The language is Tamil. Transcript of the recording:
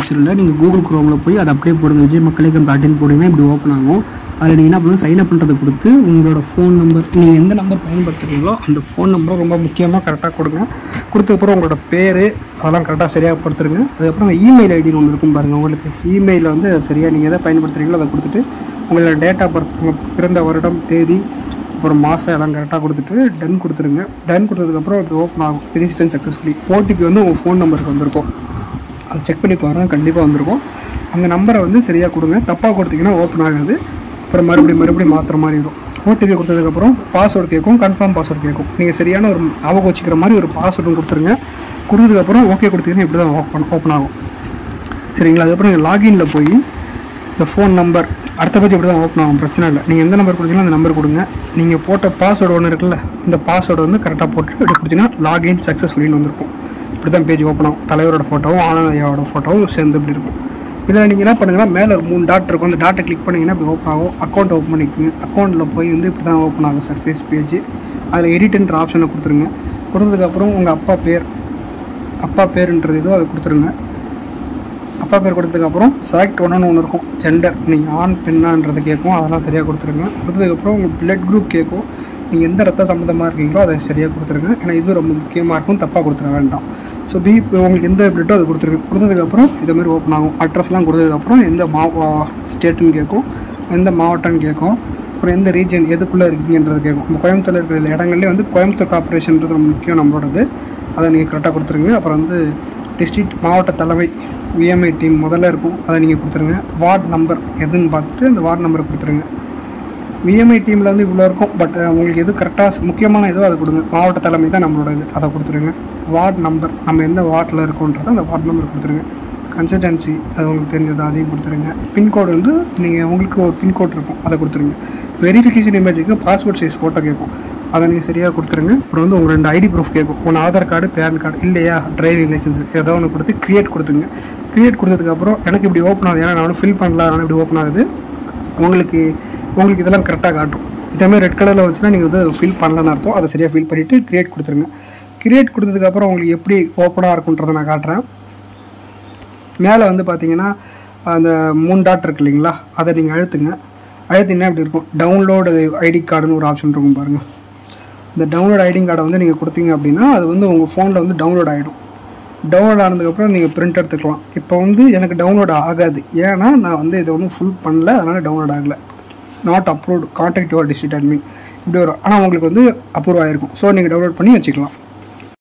ப்ரௌச்சரில் நீங்கள் கூகுள் குரோமில் போய் அதை அப்படியே போடுங்க விஜய் மக்களுக்கு டாட் இன் போடுங்க இப்படி ஓப்பன் ஆகும் அதில் நீங்கள் என்ன பண்ணுங்க சைன் அப் பண்ணுறது கொடுத்து உங்களோட ஃபோன் நம்பர் நீங்கள் எந்த நம்பர் பயன்படுத்துகிறீங்களோ அந்த ஃபோன் நம்பரை ரொம்ப முக்கியமாக கரெக்டாக கொடுங்க கொடுத்ததுக்கப்புறம் உங்களோட பேர் அதெல்லாம் கரெக்டாக சரியாக படுத்துருங்க அதுக்கப்புறம் இமெயில் ஐடின்னு ஒன்று இருக்கும் பாருங்கள் உங்களுக்கு இமெயிலில் வந்து சரியாக நீங்கள் எதை பயன்படுத்துகிறீங்களோ அதை கொடுத்துட்டு உங்களோட டேட் ஆஃப் பர்த் உங்கள் பிறந்த வருடம் தேதி அப்புறம் மாதம் எல்லாம் கரெக்டாக கொடுத்துட்டு டன் கொடுத்துருங்க டன் கொடுத்ததுக்கப்புறம் இப்படி ஓப்பன் ஆகும் ரெஜிஸ்டர் சக்ஸஸ்ஃபுல்லி ஓடிபி வந்து உங்கள் ஃபோன் நம்பருக்கு வந்திருக்கும் அதை செக் பண்ணி பாருங்கள் கண்டிப்பாக வந்திருக்கும் அந்த நம்பரை வந்து சரியாக கொடுங்க தப்பாக கொடுத்தீங்கன்னா ஓப்பன் ஆகாது அப்புறம் மறுபடியும் மறுபடியும் மாற்றுற மாதிரி இருக்கும் ஓடிபி கொடுத்ததுக்கப்புறம் பாஸ்வேர்டு கேட்கும் கன்ஃபார்ம் பாஸ்வேர்டு கேட்கும் நீங்கள் சரியான ஒரு ஞாபகம் வச்சுக்கிற மாதிரி ஒரு பாஸ்வேர்டும் கொடுத்துருங்க கொடுத்ததுக்கப்புறம் ஓகே கொடுத்தீங்கன்னா இப்படி தான் ஓப்பன் ஓப்பன் ஆகும் சரிங்களா அதுக்கப்புறம் நீங்கள் லாகின்ல போய் இந்த ஃபோன் நம்பர் அடுத்த பேஜ் இப்படி தான் ஓப்பன் ஆகும் பிரச்சனை இல்லை நீங்கள் எந்த நம்பர் கொடுத்தீங்களோ அந்த நம்பர் கொடுங்க நீங்கள் போட்ட பாஸ்வேர்டு ஒன்று இருக்குல்ல இந்த பாஸ்வேர்டு வந்து கரெக்டாக போட்டு இப்படி கொடுத்தீங்கன்னா லாகின் சக்ஸஸ்ஃபுல்லின்னு வந்திருக்கும் இப்படி தான் பேஜ் ஓப்பன் ஆகும் தலைவரோட ஃபோட்டோவும் ஆனந்தையாவோட ஃபோட்டோவும் சேர்ந்து இப்படி இருக்கும் இதில் நீங்கள் என்ன பண்ணுங்கன்னா மேலே ஒரு மூணு டாட் இருக்கும் அந்த டாட்டை கிளிக் பண்ணிங்கன்னா இப்படி ஓப்பன் ஆகும் அக்கௌண்ட் ஓப்பன் பண்ணிக்கோங்க அக்கௌண்ட்டில் போய் வந்து இப்படி தான் ஓப்பன் ஆகும் சர்ஃபேஸ் பேஜ் அதில் எடிட்ன்ற ஆப்ஷனை கொடுத்துருங்க கொடுத்ததுக்கப்புறம் உங்கள் அப்பா பேர் அப்பா பேருன்றது இதோ அதை கொடுத்துருங்க அப்பா பேர் கொடுத்ததுக்கப்புறம் செலக்ட் ஒன்றுன்னு ஒன்று இருக்கும் ஜெண்டர் நீங்கள் ஆண் பெண்ணான்றது கேட்கும் அதெல்லாம் சரியாக கொடுத்துருங்க கொடுத்ததுக்கப்புறம் உங்கள் பிளட் குரூப் கேட்கும் நீங்கள் எந்த ரத்த சம்மந்தமாக இருக்கீங்களோ அதை சரியாக கொடுத்துருங்க ஏன்னா இது ரொம்ப முக்கியமாக இருக்கும் தப்பாக கொடுத்துட வேண்டாம் ஸோ பி உங்களுக்கு எந்த பிளட்டோ அதை கொடுத்துருங்க கொடுத்ததுக்கப்புறம் இதே மாதிரி ஓப்பன் ஆகும் அட்ரஸ்லாம் கொடுத்ததுக்கப்புறம் எந்த மா ஸ்டேட்டுன்னு கேட்கும் எந்த மாவட்டம்னு கேட்கும் அப்புறம் எந்த ரீஜன் எதுக்குள்ளே இருக்கீங்கன்றது கேட்கும் நம்ம கோயம்புத்தூரில் இருக்கிற இடங்கள்லேயே வந்து கோயம்புத்தூர் கார்பரேஷன்றது ரொம்ப முக்கியம் நம்மளோடது அதை நீங்கள் கரெக்டாக கொடுத்துருங்க அப்புறம் வந்து டிஸ்ட்ரிக்ட் மாவட்ட தலைமை விஎம்ஐ டீம் முதல்ல இருக்கும் அதை நீங்கள் கொடுத்துருங்க வார்டு நம்பர் எதுன்னு பார்த்துட்டு அந்த வார்டு நம்பர் கொடுத்துருங்க விஎம்ஐ டீமில் வந்து இவ்வளோ இருக்கும் பட் உங்களுக்கு எது கரெக்டாக முக்கியமான எதோ அதை கொடுங்க மாவட்ட தலைமை தான் நம்மளோட இது அதை கொடுத்துருங்க வார்டு நம்பர் நம்ம எந்த வார்டில் இருக்கோன்றதை அந்த வார்டு நம்பர் கொடுத்துருங்க கன்சல்டன்சி அது உங்களுக்கு தெரிஞ்சது அதையும் கொடுத்துருங்க பின்கோடு வந்து நீங்கள் உங்களுக்கு ஒரு பின்கோட் இருக்கும் அதை கொடுத்துருங்க வெரிஃபிகேஷன் இமேஜுக்கு பாஸ்போர்ட் சைஸ் ஃபோட்டோ கேட்கும் அதை நீங்கள் சரியாக கொடுத்துருங்க அப்புறம் வந்து உங்கள் ரெண்டு ஐடி ப்ரூஃப் கேட்கும் ஒன்று ஆதார் கார்டு பேன் கார்டு இல்லையா டிரைவிங் லைசன்ஸ் ஏதோ ஒன்று கொடுத்து க்ரியேட் கொடுத்துங்க க்ரியேட் கொடுத்ததுக்கப்புறம் எனக்கு இப்படி ஓப்பன் ஆகுது ஏன்னா நானும் ஃபில் பண்ணல அதனால் இப்படி ஓப்பன் ஆகுது உங்களுக்கு உங்களுக்கு இதெல்லாம் கரெக்டாக காட்டும் இதேமாதிரி ரெட் கலரில் வச்சுன்னா நீங்கள் வந்து ஃபில் பண்ணலன்னு அர்த்தம் அதை சரியாக ஃபில் பண்ணிவிட்டு க்ரியேட் கொடுத்துருங்க க்ரியேட் கொடுத்ததுக்கப்புறம் உங்களுக்கு எப்படி ஓப்பனாக இருக்குன்றதை நான் காட்டுறேன் மேலே வந்து பார்த்தீங்கன்னா அந்த மூணு டாட் இருக்கு இல்லைங்களா அதை நீங்கள் அழுத்துங்க அழுத்திங்கன்னா இப்படி இருக்கும் டவுன்லோடு ஐடி கார்டுன்னு ஒரு ஆப்ஷன் இருக்கும் பாருங்கள் இந்த டவுன்லோட் ஐடி கார்டை வந்து நீங்கள் கொடுத்தீங்க அப்படின்னா அது வந்து உங்கள் ஃபோனில் வந்து டவுன்லோட் ஆகிடும் டவுன்லோட் ஆனதுக்கப்புறம் நீங்கள் பிரிண்ட் எடுத்துக்கலாம் இப்போ வந்து எனக்கு டவுன்லோட் ஆகாது ஏன்னா நான் வந்து இதை வந்து ஃபுல் பண்ணல அதனால் டவுன்லோட் ஆகலை not approved contact your district admin இப்படி வரும் ஆனால் உங்களுக்கு வந்து அப்ரூவ் ஆகிருக்கும் ஸோ நீங்கள் டவுன்லோட் பண்ணி வச்சுக்கலாம்